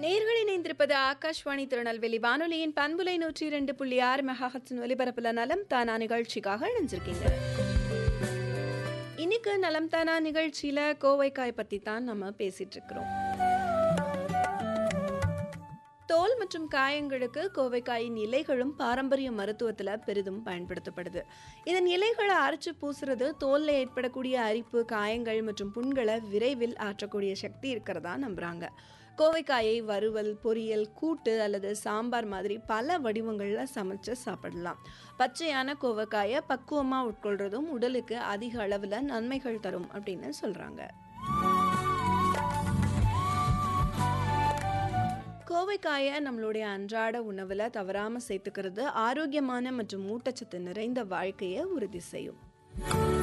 நேர்கள் இணைந்திருப்பது ஆகாஷ்வாணி திருநெல்வேலி வானொலியின் பண்புலை நூற்றி இரண்டு புள்ளி ஆறு மெகாஹட்ஸின் ஒலிபரப்புல நலம் தானா நிகழ்ச்சிக்காக இணைஞ்சிருக்கீங்க இன்னைக்கு நலம் தானா நிகழ்ச்சியில கோவைக்காய் பத்தி தான் நம்ம பேசிட்டு இருக்கிறோம் தோல் மற்றும் காயங்களுக்கு கோவைக்காயின் இலைகளும் பாரம்பரிய மருத்துவத்தில் பெரிதும் பயன்படுத்தப்படுது இதன் இலைகளை அரைச்சு பூசுறது தோலில் ஏற்படக்கூடிய அரிப்பு காயங்கள் மற்றும் புண்களை விரைவில் ஆற்றக்கூடிய சக்தி இருக்கிறதா நம்புறாங்க கோவைக்காயை வறுவல் பொரியல் கூட்டு அல்லது சாம்பார் மாதிரி பல வடிவங்களில் சமைச்சு சாப்பிடலாம் பச்சையான கோவைக்காயை பக்குவமாக உட்கொள்றதும் உடலுக்கு அதிக அளவில் நன்மைகள் தரும் அப்படின்னு சொல்கிறாங்க கோவைக்காயை நம்மளுடைய அன்றாட உணவில் தவறாமல் சேர்த்துக்கிறது ஆரோக்கியமான மற்றும் ஊட்டச்சத்து நிறைந்த வாழ்க்கையை உறுதி செய்யும்